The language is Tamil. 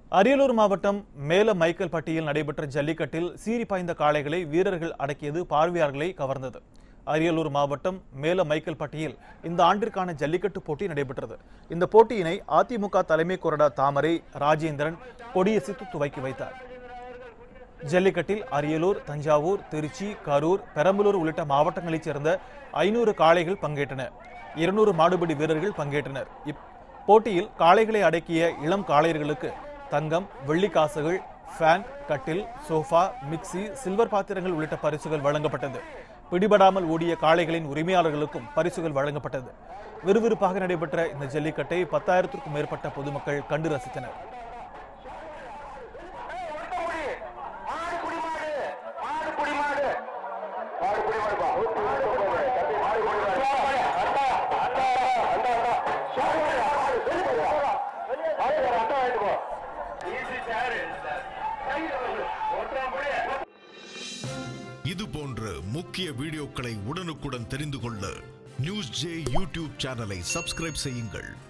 அரியலூர் மாவட்டம் மேல மைக்கேல்பட்டியில் நடைபெற்ற ஜல்லிக்கட்டில் சீறி பாய்ந்த காளைகளை வீரர்கள் அடக்கியது பார்வையாளர்களை கவர்ந்தது அரியலூர் மாவட்டம் மேல மைக்கேல்பட்டியில் இந்த ஆண்டிற்கான ஜல்லிக்கட்டு போட்டி நடைபெற்றது இந்த போட்டியினை அதிமுக தலைமை கொறடா தாமரை ராஜேந்திரன் கொடியசித்து துவக்கி வைத்தார் ஜல்லிக்கட்டில் அரியலூர் தஞ்சாவூர் திருச்சி கரூர் பெரம்பலூர் உள்ளிட்ட மாவட்டங்களைச் சேர்ந்த ஐநூறு காளைகள் பங்கேற்றன இருநூறு மாடுபிடி வீரர்கள் பங்கேற்றனர் இப்போட்டியில் காளைகளை அடக்கிய இளம் காளையர்களுக்கு தங்கம் வெள்ளி காசுகள் ஃபேன் கட்டில் சோஃபா மிக்சி சில்வர் பாத்திரங்கள் உள்ளிட்ட பரிசுகள் வழங்கப்பட்டது பிடிபடாமல் ஓடிய காளைகளின் உரிமையாளர்களுக்கும் பரிசுகள் வழங்கப்பட்டது விறுவிறுப்பாக நடைபெற்ற இந்த ஜல்லிக்கட்டை பத்தாயிரத்திற்கும் மேற்பட்ட பொதுமக்கள் கண்டு ரசித்தனர் இது போன்ற முக்கிய வீடியோக்களை உடனுக்குடன் தெரிந்து கொள்ள நியூஸ் ஜே யூடியூப் சேனலை சப்ஸ்கிரைப் செய்யுங்கள்